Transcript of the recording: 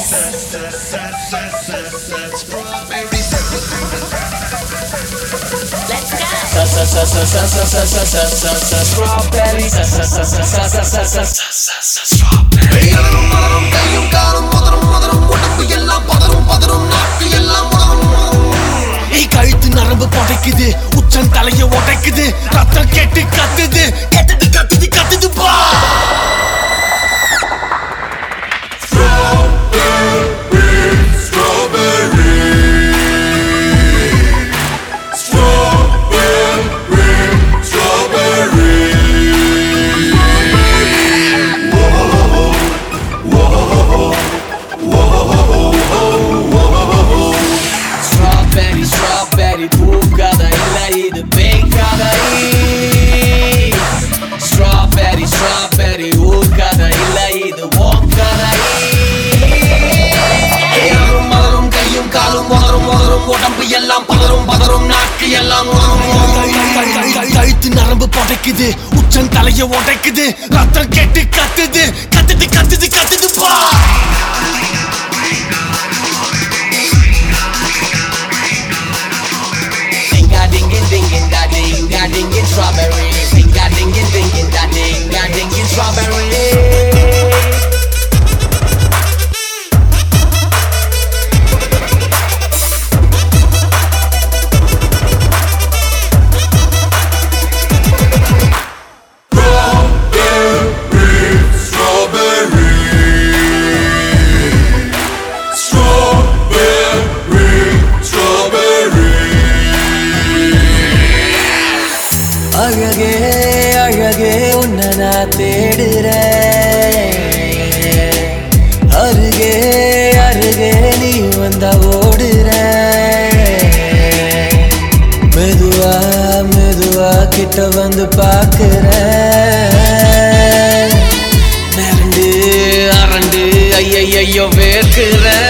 Let's go. Strawberry. கையலரும் மலரும் கையும் காலும் முதரும் முதரும் உடம்பு எல்லாம் பதறும் பதறும் நாக்கு எல்லாம் உலரும் உலரும் ஏய் கழுத்து நரம்பு படைக்குது உச்சன் தலைய உடைக்குது ரத்தம் கெட்டு கத்துது கத்துது கத்துது கத்துது பா Strawberry, strawberry, பூக்காத இல்ல இது பேக்காத Strawberry, strawberry, ஊர்க்காத இல்ல இது ஓக்காத கையலரும் மலரும் கையும் காலும் உதரும் உதரும் உடம்பு எல்லாம் பதறும் பதறும் நாக்கு எல்லாம் உலரும் உலரும் கழுத்து நரம்பு படைக்குது உச்சன் தலைய உடைக்குது ரத்தம் கெட்டு கத்துது கத்துது கத்துது கத்துது பா Ding a ding a ding a da ding a ding a strawberry Ding a ding a ding a da ding a ding a strawberry அழகே அழகே உன்னை நான் தேடுறேன் அருகே அருகே நீ வந்தா ஓடுற மெதுவா மெதுவா கிட்ட வந்து பாக்குற மிரண்டு அரண்டு ஐயையோ வேர்க்கிற